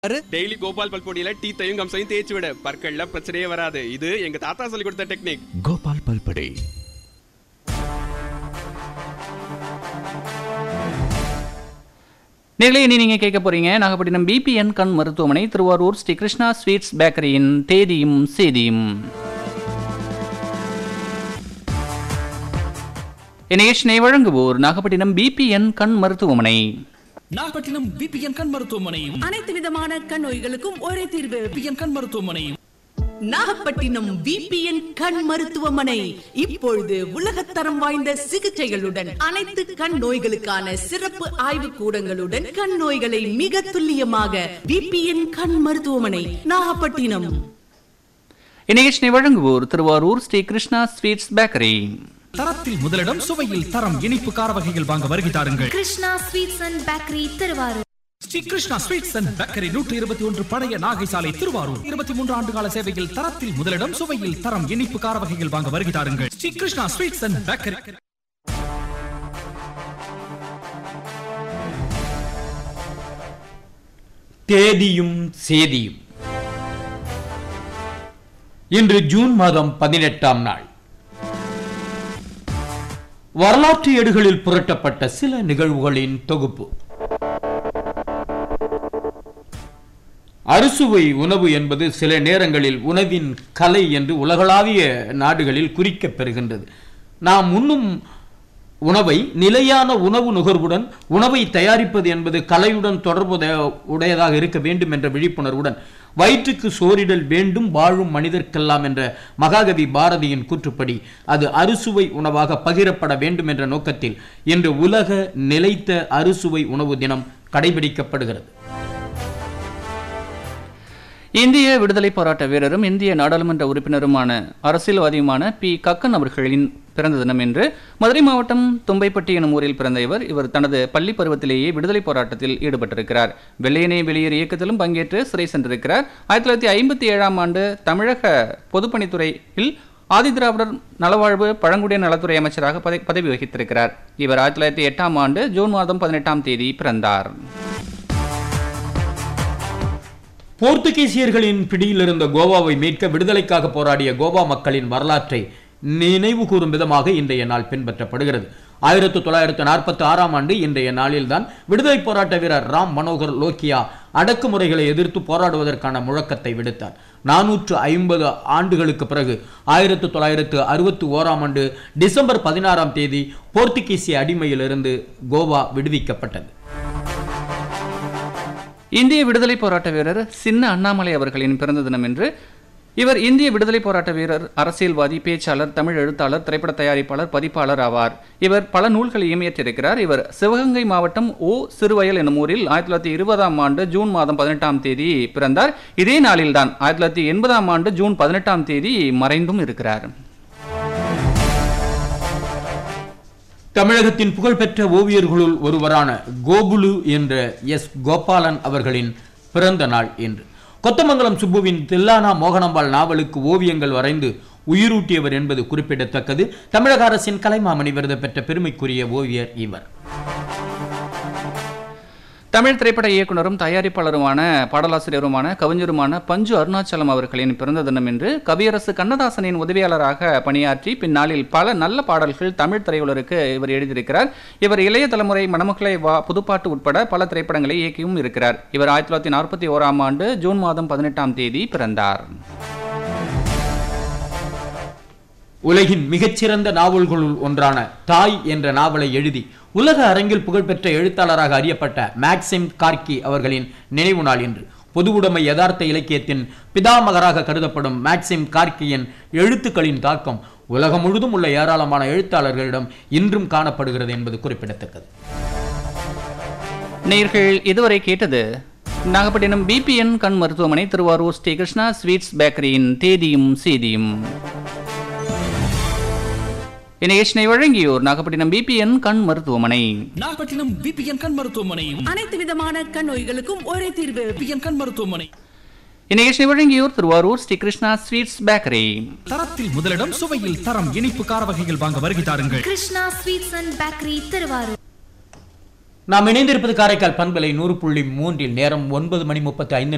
பாரு டெய்லி கோபால் பல்பொடியில டீத்தையும் கம்சையும் தேய்ச்சி விட பற்கள்ல பிரச்சனையே வராது இது எங்க தாத்தா சொல்லி கொடுத்த டெக்னிக் கோபால் பல்படை நேர்களே இனி நீங்கள் கேட்க போறீங்க நாகப்பட்டினம் பிபிஎன் கண் மருத்துவமனை திருவாரூர் ஸ்ரீ கிருஷ்ணா ஸ்வீட்ஸ் பேக்கரியின் தேதியும் சேதியும் இந்நிகழ்ச்சியை வழங்குவோர் நாகப்பட்டினம் பிபிஎன் கண் மருத்துவமனை நாகப்பட்டினம் பிபிஎன் கண் மருத்துவமனை அனைத்து விதமான கண் நோய்களுக்கும் ஒரே தீர்வு பிபிஎன் கண் மருத்துவமனை நாகப்பட்டினம் விபிஎன் கண் மருத்துவமனை இப்பொழுது உலகத்தரம் வாய்ந்த சிகிச்சைகளுடன் அனைத்து கண் நோய்களுக்கான சிறப்பு ஆய்வு கூடங்களுடன் கண் நோய்களை மிக துல்லியமாக விபிஎன் கண் மருத்துவமனை நாகப்பட்டினம் இந்நிகழ்ச்சியை வழங்குவோர் திருவாரூர் ஸ்ரீ கிருஷ்ணா ஸ்வீட்ஸ் பேக்கரி தரத்தில் முதலிடம் சுவையில் தரம் இனிப்பு கார வகைகள் வாங்க வருகை தாருங்கள் Krishna sweets and bakery Thiruvarur Sri Krishna sweets and bakery நூற்றி இருபத்தி ஒன்று பழைய நாகை சாலை திருவாரூர் இருபத்தி மூன்று ஆண்டு கால சேவையில் தரத்தில் முதலிடம் சுவையில் தரம் இனிப்பு கார வகைகள் வாங்க வருகை தாருங்கள் Sri Krishna sweets and bakery தேதியும் சேதியும் இன்று ஜூன் மாதம் பதினெட்டாம் நாள் வரலாற்று ஏடுகளில் புரட்டப்பட்ட சில நிகழ்வுகளின் தொகுப்பு அறுசுவை உணவு என்பது சில நேரங்களில் உணவின் கலை என்று உலகளாவிய நாடுகளில் குறிக்கப் பெறுகின்றது நாம் உண்ணும் உணவை நிலையான உணவு நுகர்வுடன் உணவை தயாரிப்பது என்பது கலையுடன் தொடர்புடைய உடையதாக இருக்க வேண்டும் என்ற விழிப்புணர்வுடன் வயிற்றுக்கு சோறிடல் வேண்டும் வாழும் மனிதர்க்கெல்லாம் என்ற மகாகவி பாரதியின் கூற்றுப்படி அது அறுசுவை உணவாக பகிரப்பட வேண்டும் என்ற நோக்கத்தில் இன்று உலக நிலைத்த அறுசுவை உணவு தினம் கடைபிடிக்கப்படுகிறது இந்திய விடுதலை போராட்ட வீரரும் இந்திய நாடாளுமன்ற உறுப்பினருமான அரசியல்வாதியுமான பி கக்கன் அவர்களின் பிறந்த தினம் என்று மதுரை மாவட்டம் தும்பைப்பட்டி எனும் ஊரில் பிறந்த இவர் இவர் தனது பள்ளி பருவத்திலேயே விடுதலை போராட்டத்தில் ஈடுபட்டிருக்கிறார் வெள்ளையனே வெளியேறு இயக்கத்திலும் பங்கேற்று சிறை சென்றிருக்கிறார் ஆயிரத்தி தொள்ளாயிரத்தி ஐம்பத்தி ஏழாம் ஆண்டு தமிழக பொதுப்பணித்துறையில் ஆதிதிராவிடர் நலவாழ்வு பழங்குடியின நலத்துறை அமைச்சராக பதவி பதவி வகித்திருக்கிறார் இவர் ஆயிரத்தி தொள்ளாயிரத்தி எட்டாம் ஆண்டு ஜூன் மாதம் பதினெட்டாம் தேதி பிறந்தார் போர்த்துகீசியர்களின் பிடியில் இருந்த கோவாவை மீட்க விடுதலைக்காக போராடிய கோவா மக்களின் வரலாற்றை நினைவு கூறும் விதமாக இன்றைய நாள் பின்பற்றப்படுகிறது ஆயிரத்தி தொள்ளாயிரத்து நாற்பத்தி ஆறாம் ஆண்டு இன்றைய நாளில்தான் விடுதலை போராட்ட வீரர் ராம் மனோகர் லோக்கியா அடக்குமுறைகளை எதிர்த்து போராடுவதற்கான முழக்கத்தை விடுத்தார் நானூற்று ஐம்பது ஆண்டுகளுக்கு பிறகு ஆயிரத்தி தொள்ளாயிரத்து அறுபத்தி ஓராம் ஆண்டு டிசம்பர் பதினாறாம் தேதி போர்த்துகீசிய அடிமையிலிருந்து கோவா விடுவிக்கப்பட்டது இந்திய விடுதலை போராட்ட வீரர் சின்ன அண்ணாமலை அவர்களின் பிறந்த தினம் என்று இவர் இந்திய விடுதலை போராட்ட வீரர் அரசியல்வாதி பேச்சாளர் தமிழ் எழுத்தாளர் திரைப்பட தயாரிப்பாளர் பதிப்பாளர் ஆவார் இவர் பல நூல்களையும் இயற்றியிருக்கிறார் இவர் சிவகங்கை மாவட்டம் ஓ சிறுவயல் எனும் ஊரில் ஆயிரத்தி தொள்ளாயிரத்தி இருபதாம் ஆண்டு ஜூன் மாதம் பதினெட்டாம் தேதி பிறந்தார் இதே நாளில்தான் ஆயிரத்தி தொள்ளாயிரத்தி எண்பதாம் ஆண்டு ஜூன் பதினெட்டாம் தேதி மறைந்தும் இருக்கிறார் தமிழகத்தின் புகழ்பெற்ற ஓவியர்களுள் ஒருவரான கோகுலு என்ற எஸ் கோபாலன் அவர்களின் பிறந்த நாள் என்று கொத்தமங்கலம் சுப்புவின் தில்லானா மோகனம்பாள் நாவலுக்கு ஓவியங்கள் வரைந்து உயிரூட்டியவர் என்பது குறிப்பிடத்தக்கது தமிழக அரசின் கலைமாமணி விருது பெற்ற பெருமைக்குரிய ஓவியர் இவர் தமிழ் திரைப்பட இயக்குனரும் தயாரிப்பாளருமான பாடலாசிரியருமான கவிஞருமான பஞ்சு அருணாச்சலம் அவர்களின் பிறந்த தினம் என்று கவியரசு கண்ணதாசனின் உதவியாளராக பணியாற்றி பின்னாளில் பல நல்ல பாடல்கள் தமிழ் திரையுலருக்கு இவர் எழுதியிருக்கிறார் இவர் இளைய தலைமுறை மணமக்களை வா புதுப்பாட்டு உட்பட பல திரைப்படங்களை இயக்கியும் இருக்கிறார் இவர் ஆயிரத்தி தொள்ளாயிரத்தி நாற்பத்தி ஓராம் ஆண்டு ஜூன் மாதம் பதினெட்டாம் தேதி பிறந்தார் உலகின் மிகச்சிறந்த நாவல்களுள் ஒன்றான தாய் என்ற நாவலை எழுதி உலக அரங்கில் புகழ்பெற்ற எழுத்தாளராக அறியப்பட்ட மேக்சிம் கார்கி அவர்களின் நினைவு நாள் இன்று பொதுவுடைமை யதார்த்த இலக்கியத்தின் பிதாமகராக கருதப்படும் மேக்சிம் கார்கியின் எழுத்துக்களின் தாக்கம் உலகம் முழுதும் உள்ள ஏராளமான எழுத்தாளர்களிடம் இன்றும் காணப்படுகிறது என்பது குறிப்பிடத்தக்கது நேர்கள் இதுவரை கேட்டது நாகப்பட்டினம் பிபிஎன் கண் மருத்துவமனை திருவாரூர் ஸ்ரீ கிருஷ்ணா ஸ்வீட்ஸ் பேக்கரியின் தேதியும் செய்தியும் இந்நிகழ்ச்சியை வழங்கியோர் நாகப்பட்டினம் பிபிஎன் கண் மருத்துவமனை நாகப்பட்டினம் பிபிஎன் கண் மருத்துவமனை அனைத்து விதமான கண் நோய்களுக்கும் ஒரே தீர்வு பிபிஎன் கண் மருத்துவமனை இந்நிகழ்ச்சியை வழங்கியோர் திருவாரூர் ஸ்ரீ கிருஷ்ணா ஸ்வீட்ஸ் பேக்கரி தரத்தில் முதலிடம் சுவையில் தரம் இனிப்பு கார வகைகள் வாங்க வருகை தாருங்கள் Krishna sweets and bakery Thiruvarur நாம் இணைந்திருப்பது காரைக்கால் பண்பலை நூறு புள்ளி மூன்றில் நேரம் ஒன்பது மணி முப்பத்தி ஐந்து